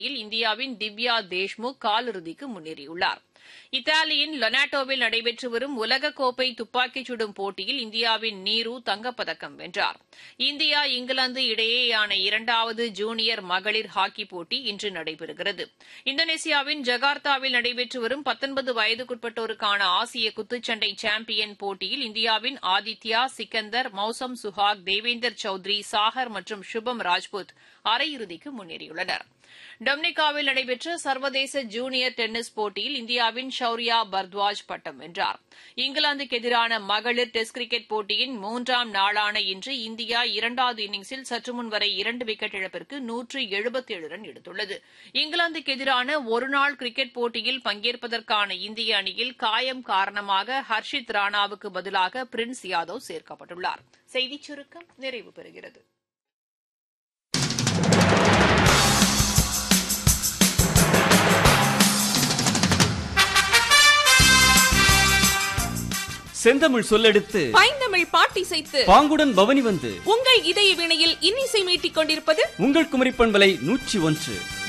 இந்தியாவின் திவ்யா தேஷ்முக் காலிறுதிக்கு முன்னேறியுள்ளார் இத்தாலியின் லொனாட்டோவில் நடைபெற்று வரும் உலகக்கோப்பை துப்பாக்கிச் சுடும் போட்டியில் இந்தியாவின் நீரு தங்கப்பதக்கம் வென்றார் இந்தியா இங்கிலாந்து இடையேயான இரண்டாவது ஜூனியர் மகளிர் ஹாக்கிப் போட்டி இன்று நடைபெறுகிறது இந்தோனேசியாவின் ஜகார்த்தாவில் நடைபெற்று வரும் பத்தொன்பது வயதுக்குட்பட்டோருக்கான ஆசிய குத்துச்சண்டை சாம்பியன் போட்டியில் இந்தியாவின் ஆதித்யா சிக்கந்தர் மௌசம் சுஹாக் தேவேந்தர் சௌத்ரி சாகர் மற்றும் சுபம் ராஜ்புத் அரையிறுதிக்கு முன்னேறியுள்ளனா் டொமினிகாவில் நடைபெற்ற சர்வதேச ஜூனியர் டென்னிஸ் போட்டியில் இந்தியாவின் ஷௌரியா பர்த்வாஜ் பட்டம் வென்றார் இங்கிலாந்துக்கு எதிரான மகளிர் டெஸ்ட் கிரிக்கெட் போட்டியின் மூன்றாம் நாளான இன்று இந்தியா இரண்டாவது இன்னிங்ஸில் சற்றுமுன் வரை இரண்டு விக்கெட் இழப்பிற்கு நூற்று எழுபத்தேழு ரன் எடுத்துள்ளது இங்கிலாந்துக்கு எதிரான ஒருநாள் கிரிக்கெட் போட்டியில் பங்கேற்பதற்கான இந்திய அணியில் காயம் காரணமாக ஹர்ஷித் ராணாவுக்கு பதிலாக பிரின்ஸ் யாதவ் சேர்க்கப்பட்டுள்ளார் செய்திச் சுருக்கம் நிறைவு பெறுகிறது செந்தமிழ் சொல்லெடுத்து பைந்தமிழ் பாட்டிசைத்து பாங்குடன் பவனி வந்து உங்கள் இதய வினையில் இன்னிசை மீட்டிக் கொண்டிருப்பது உங்கள் குமரி பண்பலை நூற்றி ஒன்று